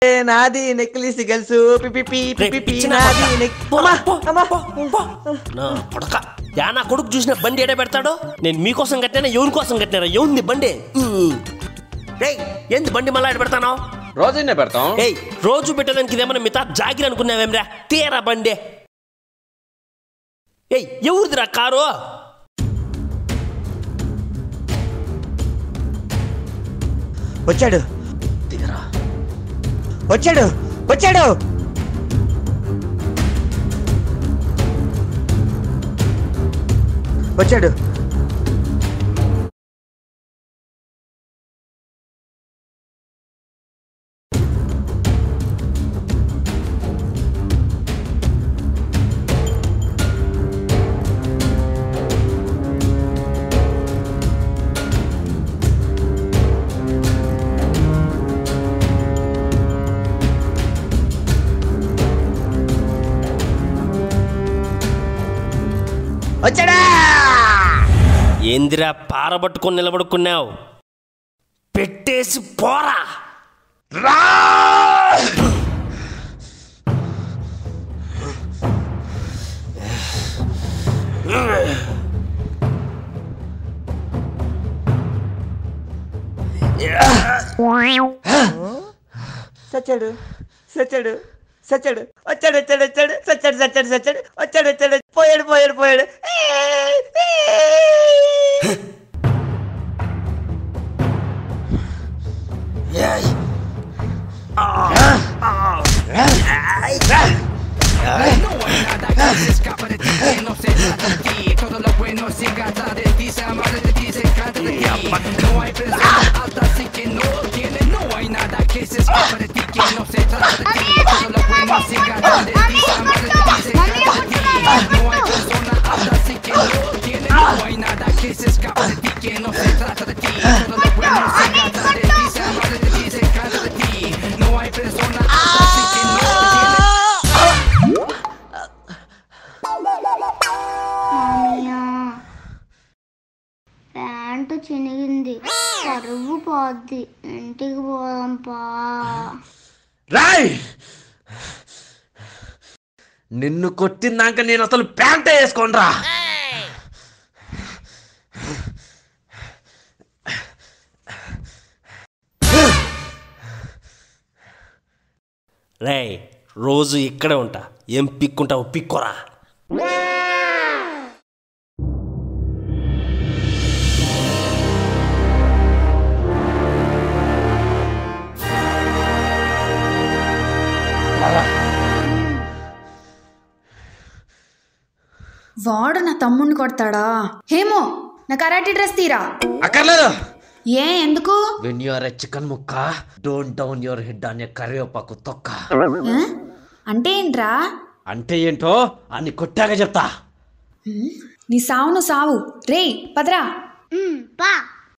ఏ నాది నెక్లెస్ గల్సు పిపి పి రే, పిపి పి పిచ్చిన నాది కొడక. నెక్ పో, అమ్మా, పో, అమ్మా. పో, పో. నా కొడక యా నా కొడుకు చూసిన బండి ఎడ పెడతాడో నేను మీకోసం కట్టినా ఎవరి కోసం కట్టినారా ఎవరిది బండి రేయ్ ఏంది బండి మళ్ళా ఎడ పెడతానో రోజైనా పెడతాం ఏయ్ రోజు పెట్టడానికి ఇదేమన్నా మిగతా జాగిరి అనుకున్నావేమ్రా తీరా బండి ఏయ్ ఎవరిదిరా కారు వచ్చాడు దిగరా వచ్చాడు వచ్చాడు వచ్చాడు వచ్చాడా ఏందిరా పారబట్టుకొని నిలబడుకున్నావు పెట్టేసి పోరా సచ్చాడు సచ్చాడు సచ్చాడు వచ్చాడు వచ్చాడు వచ్చాడు సచ్చాడు సచ్చాడు సచ్చాడు వచ్చాడు వచ్చాడు పోయాడు పోయాడు పోయాడు No hay nada que se escapa de ti, que no se trata de ti. Todo lo bueno se trata de ti, se ama de ti, se trata de ti. No hay persona alta, así que no tiene. No hay nada que se escapa de ti, que no se trata de ti. Todo lo bueno se trata de ti, se ama de ti, se trata de ti. No hay persona alta, así que no tiene. No hay nada que se escapa de ti, que no se trata de ti. Todo lo bueno se trata de ti, se ama de ti, se trata de ti. No hay persona alta, así que no tiene. మామయ్య pant చినిగింది పరువు పోద్ది ఇంటికి పోదాంపా రాయ్ నిన్ను కొట్టిందాక నేను అసలు ప్యాంటే వేసుకోనరా రేయ్ రోజు ఇక్కడే ఉంటా ఏం పిక్కుంటావు పిక్కోరా వాడు నా తమ్ముడిని కొడతాడా హేమో నా కరాటీ డ్రెస్ తీరా అక్కర్లేదు ఏ ఎందుకు when you are a chicken ముక్క డోంట్ డౌన్ యువర్ హెడ్ అనే కరివేపాకు తొక్క ఏ? అంటే ఏంట్రా అంటే ఏంటో అన్ని కొట్టాక చెప్తా నీ సావును సావు రే పదరా ఉమ్, పా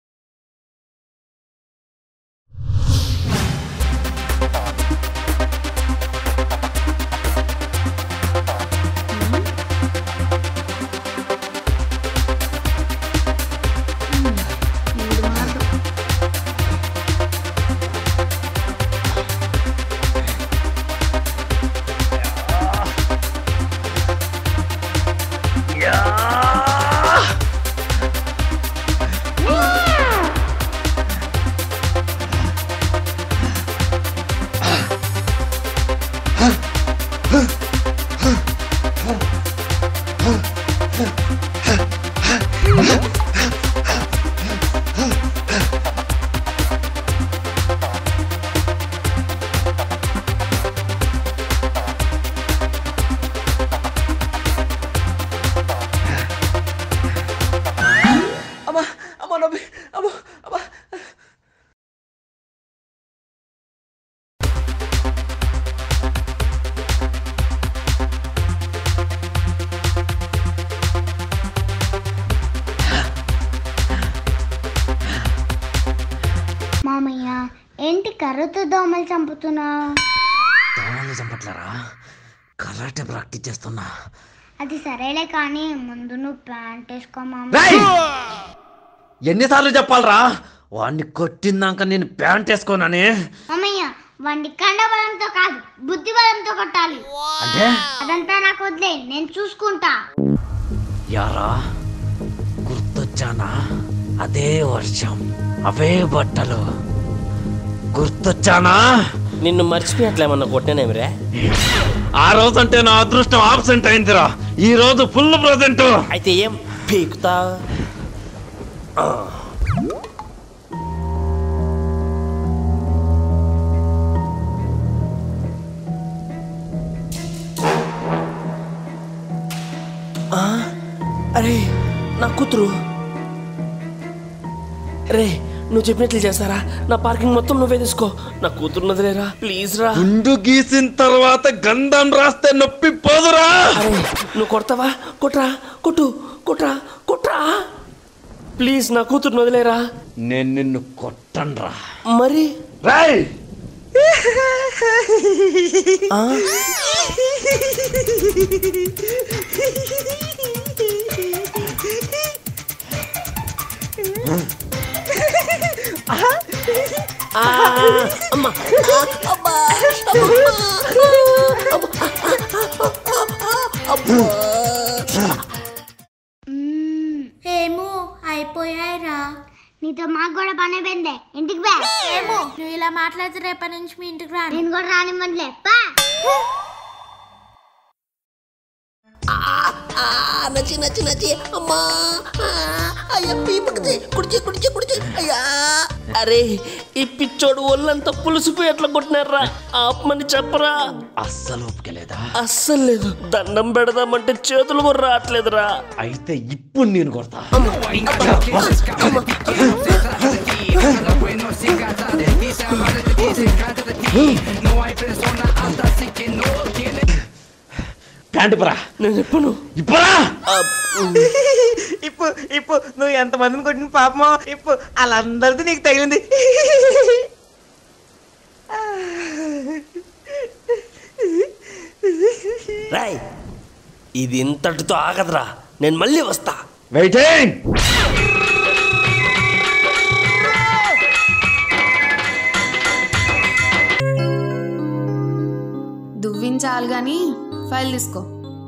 అమ్మా అమ్మా నొప్పి అమ్మా అమ్మా మామయ్య ఏంటి కర్రతో దోమలు చంపుతున్నావు దోమల్ని చంపట్లేరా కరాటే ప్రాక్టీస్ చేస్తున్నా అది సరేలే కానీ ముందు నువ్వు ప్యాంట్ వేసుకో మామ రేయ్! ఎన్నిసార్లు చెప్పాలరా వాడిని కొట్టిందాక నేను ప్యాంట్ వేసుకోనని మామయ్య వాడిని కండబలంతో కాదు బుద్ధి బలంతో కొట్టాలి అంటే అదంతా నాకు వదిలే నేను చూసుకుంటా యారా గుర్తొచ్చానా అదే వర్షం అవే బట్టలు గుర్తొచ్చానా నిన్ను మర్చిపోయట్లేమన్నా కొట్టానేమిరా ఆ రోజంటే నా అదృష్టం ఆబ్సెంట్ అయిందిరా ఈ రోజు ఫుల్ ప్రజెంట్ అయితే ఏం పీకుతా అరే నా కూతురు రే నువ్వు చెప్పినట్లు చేస్తారా నా పార్కింగ్ మొత్తం నువ్వే తీసుకో నా కూతురు వదిలేరా ప్లీజ్ రా గుండు గీసిన తర్వాత గంధం రాస్తే నొప్పి పోదురా అరే నువ్వు కొడతావా కొట్రా కొట్టు కొట్రా కొట్రా ప్లీజ్ నా కూతురు వదిలేరా నేను నిన్ను కొట్టండ్రా మరి రాయ్ ఆ? ఆ, అమ్మా ఏమో అయిపోయాయిరా నీతో మాకు కూడా పని అయిపోయింది ఇంటికి పా ఏమో నువ్వు ఇలా మాట్లాడితే రేపటి నుంచి మీ ఇంటికి రా నేను కూడా రానివ్వండిలే పా నచ్చి నచ్చి నచ్చి అమ్మా ఆ, అయ్యా పీపకితే కుడిచి కుడిచి కుడిచి అయ్యా అరే ఈ పిచ్చోడు ఒళ్ళంతా పులిసిపోయి ఎట్లా కొట్టినారా ఆపమని చెప్పరా అస్సలు ఒప్పుకోలేదా అస్సలు లేదు దండం పెడదామంటే చేతులు కూడా రావట్లేదురా అయితే ఇప్పుడు నేను కొడతా ప్యాంటు పరా నేను చెప్పను ఇప్పురా ఇప్పు ఇప్పు నువ్వు ఎంతమందిని కొట్టిన పాపమో ఇప్పు వాళ్ళందరిది నీకు తగిలింది రాయ్ ఇది ఇంతటితో ఆగదురా నేను మళ్ళీ వస్తా వెయిటింగ్ దువ్వించాలి కానీ ఫైల్ తీసుకో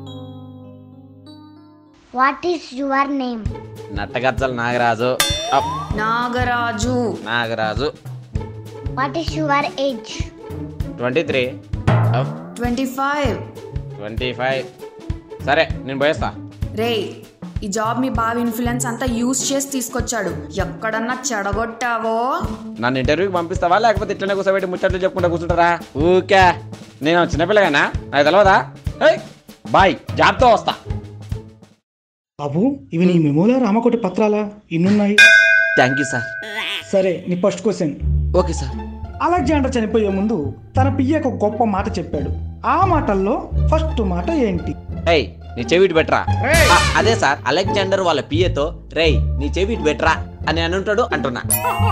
వాట్ ఈస్ యువర్ నేమ్ నట్టగచ్చల నాగరాజు అప్, Nagaraju Nagaraju what is your age twenty three twenty five twenty five సరే నేను పోయేస్తా రే ఈ జాబ్ మీ బావ ఇన్ఫ్లుయెన్స్ అంతా యూజ్ చేసి తీసుకొచ్చాడు ఎక్కడన్నా చెడగొట్టావో నన్ను ఇంటర్వ్యూకి పంపిస్తావా లేకపోతే ఇట్లనే కూర్చోబెట్టి ముచ్చట్లు చెప్పుకుంటా కూర్చుంటారా ఊకే నేను చిన్నపిల్లగానా నాకు తెలియదా ఏయ్, బాయ్ జాబ్తో వస్తా బాబు ఇవి నీ మెమోలా రామకోటి పత్రాలా ఇన్నున్నాయి థ్యాంక్ యూ సార్ సరే నీ first question okay sir Alexander చనిపోయే ముందు తన పియ్యకు ఒక గొప్ప మాట చెప్పాడు ఆ మాటల్లో ఫస్ట్ మాట ఏంటి ఏయ్ నీ చెవిటి బెటరా ఆ, అదే సార్ అలెగ్జాండర్ వాళ్ళ పిఏతో రేయ్ నీ చెవిటి బెటరా అని అని ఉంటాడు అంటున్నా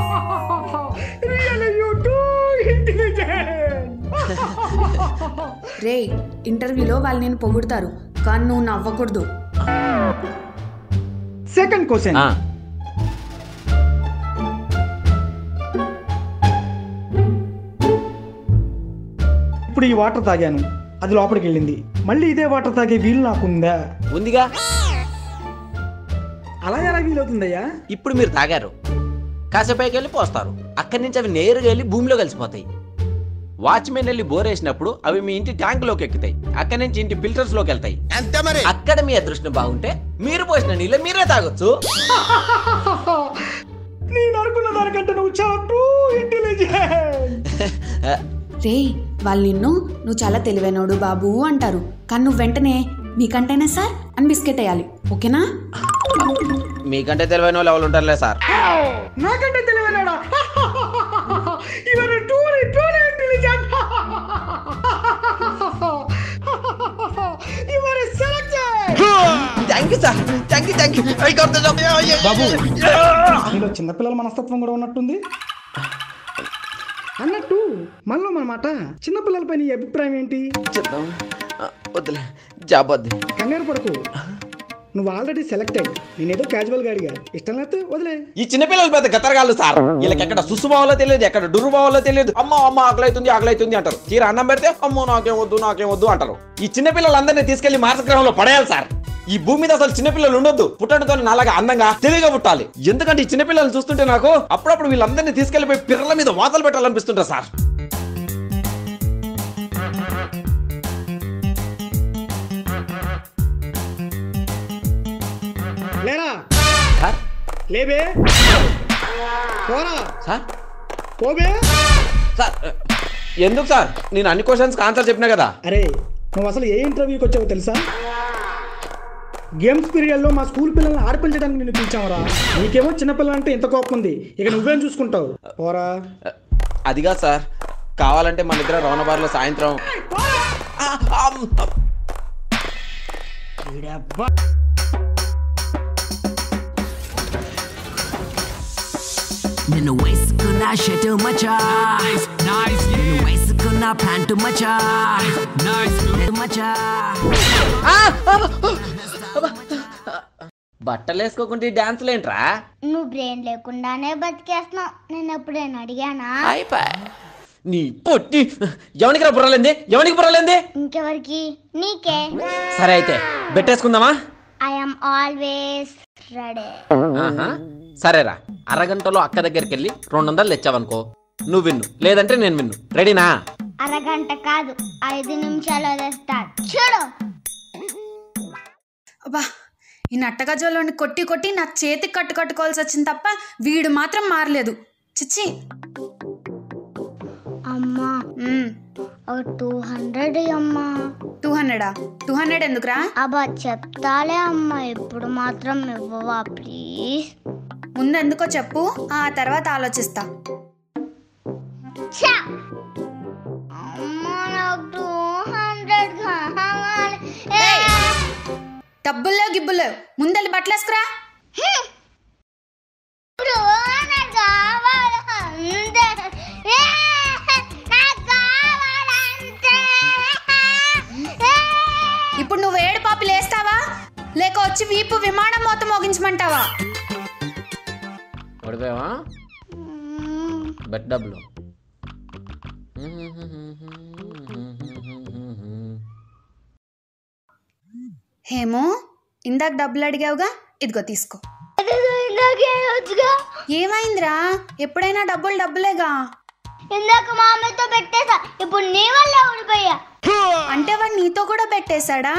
రే ఇంటర్వ్యూలో వాళ్ళు నేను పొగుడతారు కానీ నువ్వు నవ్వకూడదు సెకండ్ క్వశ్చన్ ఆ, ఇప్పుడు ఈ వాటర్ తాగాను అది లోపలికి వెళ్ళింది మళ్ళీ ఇదే వాటర్ తాగే వీలు నాకుందా ఉందిగా అలా ఎలా వీలవుతుందయ్యా ఇప్పుడు మీరు తాగారు కాసేపైకి వెళ్ళి పోస్తారు అక్కడి నుంచి అవి నేరుగా వెళ్ళి భూమిలో కలిసిపోతాయి వాచ్మెన్ వెళ్ళి బోర్ వేసినప్పుడు అవి మీ ఇంటి ట్యాంకులోకి ఎక్కుతాయి అక్కడి నుంచి ఇంటి ఫిల్టర్స్ లోకి వెళ్తాయి అక్కడ మీ అదృష్టం బాగుంటే మీరు పోసిన నీళ్ళు మీరే తాగొచ్చు నేను అనుకున్న దానికంటే నువ్వు చాలా ట్రూ ఇంటెలిజెంట్ రే వాళ్ళు నిన్ను నువ్వు చాలా తెలివైనోడు బాబు అంటారు కానీ నువ్వు వెంటనే మీకంటేనే సార్ అని బిస్కెట్ వేయాలి ఓకేనా మీకంటే తెలివైన వాళ్ళు ఎవరు ఉంటారులే సార్ నాకంటే తెలివైనాడా ఇవన్నీ ట్రూలీ ట్రూలీ ఇంటెలిజెంట్ ఇవన్నీ selected thank you sir thank you thank you బాబు నీలో చిన్నపిల్లల మనస్తత్వం కూడా ఉన్నట్టుంది అన్నట్టు మనలో మన మాట చిన్నపిల్లలపై నీ అభిప్రాయం ఏంటి చెప్దాం వద్దులే జాబ్ వద్దు కంగారు పడకు నువ్వు ఆల్రెడీ సెలెక్ట్ అయ్యి నేనేదో క్యాజువల్ గా అడిగా ఇష్టం లేకపోతే వదిలే ఈ చిన్నపిల్లలు పెద్ద గతరగాళ్ళు సార్ వీళ్ళకి ఎక్కడ సుసు బావాలో తెలియదు ఎక్కడ డుర్రు బావాలో తెలియదు అమ్మ అమ్మ ఆకలైతుంది ఆకలైతుంది అంటారు తీర అన్నం పెడితే అమ్మో నాకేం వద్దు నాకేం వద్దు అంటారు ఈ చిన్నపిల్లలందరినీ తీసుకెళ్లి మార్సగ్రహంలో పడేయాలి సార్ ఈ భూమి మీద అసలు చిన్నపిల్లలు ఉండొద్దు పుట్టడంతో నాలాగా అందంగా తెలివిగా పుట్టాలి ఎందుకంటే ఈ చిన్నపిల్లలు చూస్తుంటే నాకు అప్పుడప్పుడు వీళ్ళందరినీ తీసుకెళ్లిపోయి పిల్లల మీద వాతలు పెట్టాలనిపిస్తుంటా సార్ లేరా సార్ లేబే పోరా సార్ పోబే సార్ ఎందుకు సార్ నేను అన్ని క్వశ్చన్స్కి ఆన్సర్ చెప్పినా కదా అరే నువ్వు అసలు ఏ ఇంటర్వ్యూకి వచ్చావో తెలుసా గేమ్స్ పీరియడ్లో మా స్కూల్ పిల్లల్ని ఆడిపించడానికి నిన్ను పిలిచామరా నీకేమో చిన్నపిల్లలంటే ఇంత కోపం ఉంది ఇక నువ్వేం చూసుకుంటావు పోరా అదిగా సార్ కావాలంటే మన ఇద్దరు రౌనబార్లో సాయంత్రం ఆ, ఆమ్. నిన్ను వేసుకున్న షర్టు మచా నిన్ను వేసుకున్న ప్యాంటు మచా మచా బట్టలు వేసుకోకుంటే ఈ డాన్సులు ఏంట్రా నువ్వు బ్రెయిన్ లేకుండానే బతికేస్తున్నావు నేను ఎప్పుడైనా అడిగానా నీ పొట్టి ఎవనికి రా బుర్రలేంది ఎవనికి బుర్రలేంది ఇంకెవరికి నీకే సరే అయితే బెట్టేసుకుందామా ఐఎమ్ ఆల్వేస్ రెడీ ఆహా. సరేరా అరగంటలో అక్క దగ్గరికి వెళ్ళి రెండు వందలు తెచ్చావనుకో నువ్వు విన్ను లేదంటే నేను విన్ను రెడీనా అరగంట కాదు ఐదు నిమిషాలు తెస్తా చూడు అబ్బా ఈ నట్టగజోలోని కొట్టి కొట్టి నా చేతికి కట్టు కట్టుకోవాల్సి వచ్చింది తప్ప వీడు మాత్రం మారలేదు చిచ్చి అమ్మా ఒక టూ హండ్రెడ్ అమ్మా టూ హండ్రెడా టూ హండ్రెడ్ ఎందుకురా అబ్బా చెప్తాలే అమ్మా ఇప్పుడు మాత్రం ఇవ్వవా ప్లీజ్ ముందు ఎందుకో చెప్పు ఆ తర్వాత ఆలోచిస్తా ఛా! అమ్మా నాకు టూ హండ్రెడ్ కావాలి ఏ! డబ్బుల్లో గిబ్బుల్లో ముందెళ్ళి బట్టలేసుకురా హ్మ్. ఇప్పుడు నాకు కావాలి అంతే. ఏ! నాకు కావాలంతే. ఏ! ఇప్పుడు నువ్వు ఏడు పాపి లేస్తావా లేక వచ్చి వీపు విమానం మూత మోగించమంటావా ఓడిపోయావా బెట్ డబ్బులు హేమో ఇందాక డబ్బులు అడిగావుగా ఇదిగో తీసుకో అదేదో ఇందాకే వచ్చుగా. ఏమైందిరా ఎప్పుడైనా డబ్బులు డబ్బులేగా ఇందాక మా అమ్మతో పెట్టేసా ఇప్పుడు నీ వల్ల ఊడిపోయా అంటే వాడు నీతో కూడా పెట్టేశాడా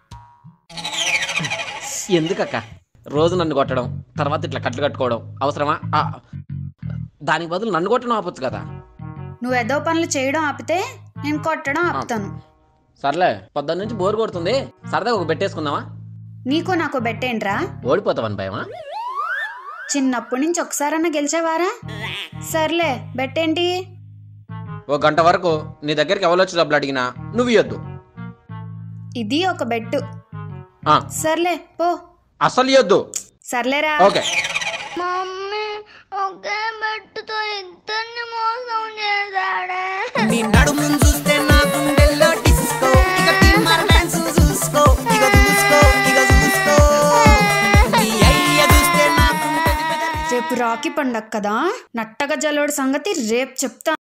ఎందుకక్క రోజు నన్ను కొట్టడం తర్వాత ఇట్లా కట్లు కట్టుకోవడం అవసరమా ఆ, దానికి బదులు నన్ను కొట్టడం ఆపొచ్చు కదా నువ్వు ఏదో పనులు చేయడం ఆపితే నేను కొట్టడం ఆపుతాను సర్లే పొద్దున్న నుంచి బోర్ కొడుతుంది సరదాగా ఒక పెట్టేసుకుందామా నీకు నాకు బెట్టేంట్రా ఓడిపోతావని భయమా చిన్నప్పటి నుంచి ఒకసారన్నా గెలిచావారా సర్లే బెట్టేంటి ఓ గంట వరకు నీ దగ్గరికి ఎవరు వచ్చి డబ్బులు అడిగినా నువ్వు ఇవ్వద్దు ఇది ఒక బెట్టు ఆ, సర్లే పో అస్సలు ఇవ్వద్దు సర్లేరా ఓకే మమ్మీ ఒకే బెట్టుతో ఇద్దరిని మోసం చేశాడే నీ నడుము చూస్తే నా గుండెల్లో డిస్కో ఇక తీన్మార్ డాన్స్ చూసుకో ఇక చూసుకో ఇక చూసుకో నీ అయ్య చూస్తే నాకు రేపు రాఖీ పండగ కదా నట్టగ జలోడు సంగతి రేపు చెప్తా